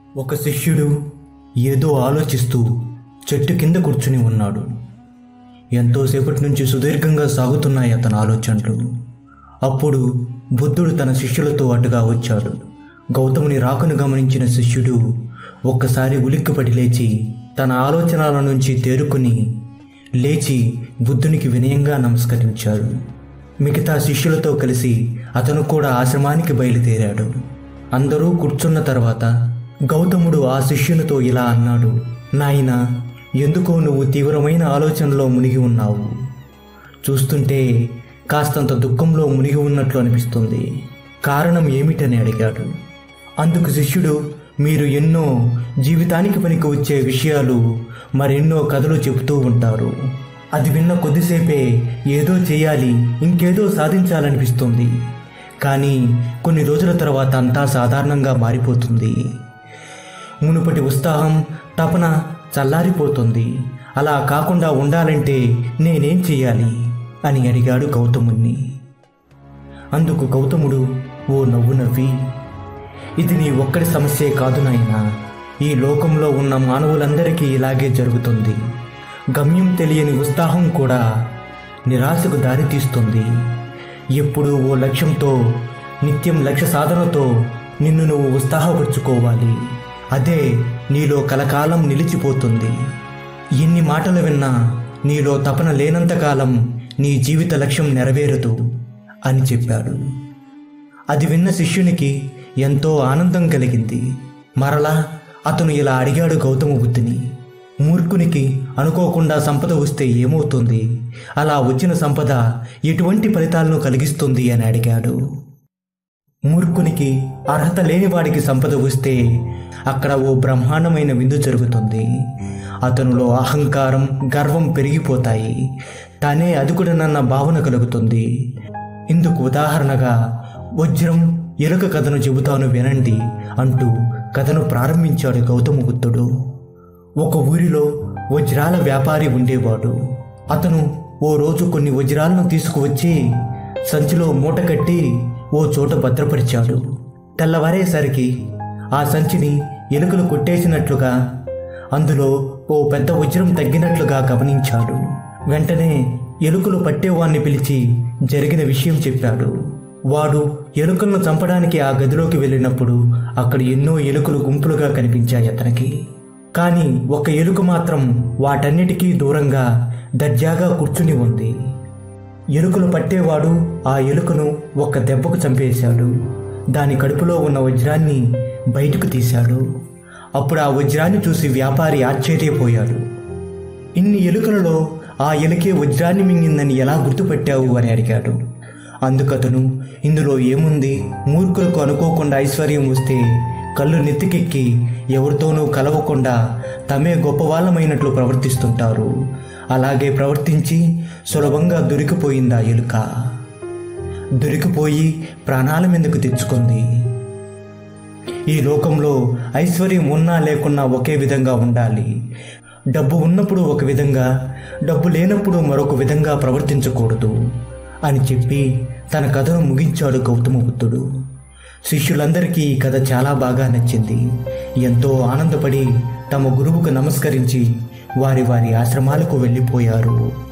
ఒక శిష్యుడు ఏదో ఆలోచిస్తూ చెట్టు కింద కూర్చుని ఉన్నాడు ఎంతోసేపటి నుంచి సుదీర్ఘంగా సాగుతున్నాయి అతని ఆలోచనలు అప్పుడు బుద్ధుడు తన శిష్యులతో అటుగా వచ్చాడు గౌతముని రాకను గమనించిన శిష్యుడు ఒక్కసారి ఉలిక్కిపడి లేచి తన ఆలోచనల నుంచి తేరుకుని లేచి బుద్ధునికి వినయంగా నమస్కరించాడు మిగతా శిష్యులతో కలిసి అతను కూడా ఆశ్రమానికి బయలుదేరాడు అందరూ కూర్చున్న తర్వాత గౌతముడు ఆ శిష్యునితో ఇలా అన్నాడు నాయనా ఎందుకో నువ్వు తీవ్రమైన ఆలోచనలో మునిగి ఉన్నావు చూస్తుంటే కాస్తంత దుఃఖంలో మునిగి ఉన్నట్లు అనిపిస్తుంది కారణం ఏమిటని అడిగాడు అందుకు శిష్యుడు మీరు ఎన్నో జీవితానికి పనికి వచ్చే విషయాలు మరెన్నో కథలు చెబుతూ ఉంటారు అది విన్న కొద్దిసేపే ఏదో చేయాలి ఇంకేదో సాధించాలనిపిస్తుంది కానీ కొన్ని రోజుల తర్వాత అంతా సాధారణంగా మారిపోతుంది మునుపటి ఉత్సాహం తపన చల్లారిపోతుంది అలా కాకుండా ఉండాలంటే నేనేం చెయ్యాలి అని అడిగాడు గౌతముణ్ణి అందుకు గౌతముడు ఓ నవ్వు నవ్వి ఇది నీ ఒక్కడి సమస్యే కాదు నాయనా ఈ లోకంలో ఉన్న మానవులందరికీ ఇలాగే జరుగుతుంది గమ్యం తెలియని ఉత్సాహం కూడా నిరాశకు దారితీస్తుంది ఎప్పుడూ ఓ లక్ష్యంతో నిత్యం లక్ష్య సాధనతో నిన్ను నువ్వు ఉత్సాహపరుచుకోవాలి అదే నీలో కలకాలం నిలిచిపోతుంది ఎన్ని మాటలు విన్నా నీలో తపన లేనంతకాలం నీ జీవిత లక్ష్యం నెరవేరదు అని చెప్పాడు అది విన్న శిష్యునికి ఎంతో ఆనందం కలిగింది మరలా అతను ఇలా అడిగాడు గౌతమ బుద్ధిని మూర్ఖునికి అనుకోకుండా సంపద వస్తే ఏమవుతుంది అలా వచ్చిన సంపద ఎటువంటి ఫలితాలను కలిగిస్తుంది అని అడిగాడు మూర్ఖునికి అర్హత లేని వాడికి సంపద వస్తే అక్కడ ఓ బ్రహ్మాండమైన విందు జరుగుతుంది అతనిలో అహంకారం గర్వం పెరిగిపోతాయి తానే అదుకుడనన్న భావన కలుగుతుంది ఇందుకు ఉదాహరణగా వజ్రం ఎలుక కథను చెబుతాను వినండి అంటూ కథను ప్రారంభించాడు గౌతమ బుద్ధుడు ఒక ఊరిలో వజ్రాల వ్యాపారి ఉండేవాడు అతను ఓ రోజు కొన్ని వజ్రాలను తీసుకువచ్చి సంచిలో మూట కట్టి ఓ చోట భద్రపరిచాడు తెల్లవారేసరికి ఆ సంచిని ఎలుకలు కొట్టేసినట్లుగా అందులో ఓ పెద్ద వజ్రం తగ్గినట్లుగా గమనించాడు వెంటనే ఎలుకలు పట్టేవాణ్ణి పిలిచి జరిగిన విషయం చెప్పాడు వాడు ఎలుకలను చంపడానికి ఆ గదిలోకి వెళ్ళినప్పుడు అక్కడ ఎన్నో ఎలుకలు గుంపులుగా కనిపించాయి అతనికి కానీ ఒక ఎలుక మాత్రం వాటన్నిటికీ దూరంగా దర్జాగా కూర్చుని ఉంది ఎలుకలు పట్టేవాడు ఆ ఎలుకను ఒక్క దెబ్బకు చంపేశాడు దాని కడుపులో ఉన్న వజ్రాన్ని బయటకు తీశాడు అప్పుడు ఆ వజ్రాన్ని చూసి వ్యాపారి ఆశ్చర్యపోయాడు ఇన్ని ఎలుకలలో ఆ ఎలుకే వజ్రాన్ని మింగిందని ఎలా గుర్తుపట్టావు అని అడిగాడు అందుకతను ఇందులో ఏముంది మూర్ఖులకు అనుకోకుండా ఐశ్వర్యం వస్తే కళ్ళు నెత్తికెక్కి ఎవరితోనూ కలవకుండా తమే గొప్పవాళ్ళమైనట్లు ప్రవర్తిస్తుంటారు అలాగే ప్రవర్తించి సులభంగా దొరికిపోయింది ఆ ఎలుక దొరికిపోయి ప్రాణాల మీదకు తెచ్చుకుంది ఈ లోకంలో ఐశ్వర్యం ఉన్నా లేకున్నా ఒకే విధంగా ఉండాలి డబ్బు ఉన్నప్పుడు ఒక విధంగా డబ్బు లేనప్పుడు మరొక విధంగా ప్రవర్తించకూడదు అని చెప్పి తన కథను ముగించాడు గౌతమ బుద్ధుడు శిష్యులందరికీ ఈ కథ చాలా బాగా నచ్చింది ఎంతో ఆనందపడి తమ గురువుకు నమస్కరించి వారి వారి ఆశ్రమాలకు వెళ్ళిపోయారు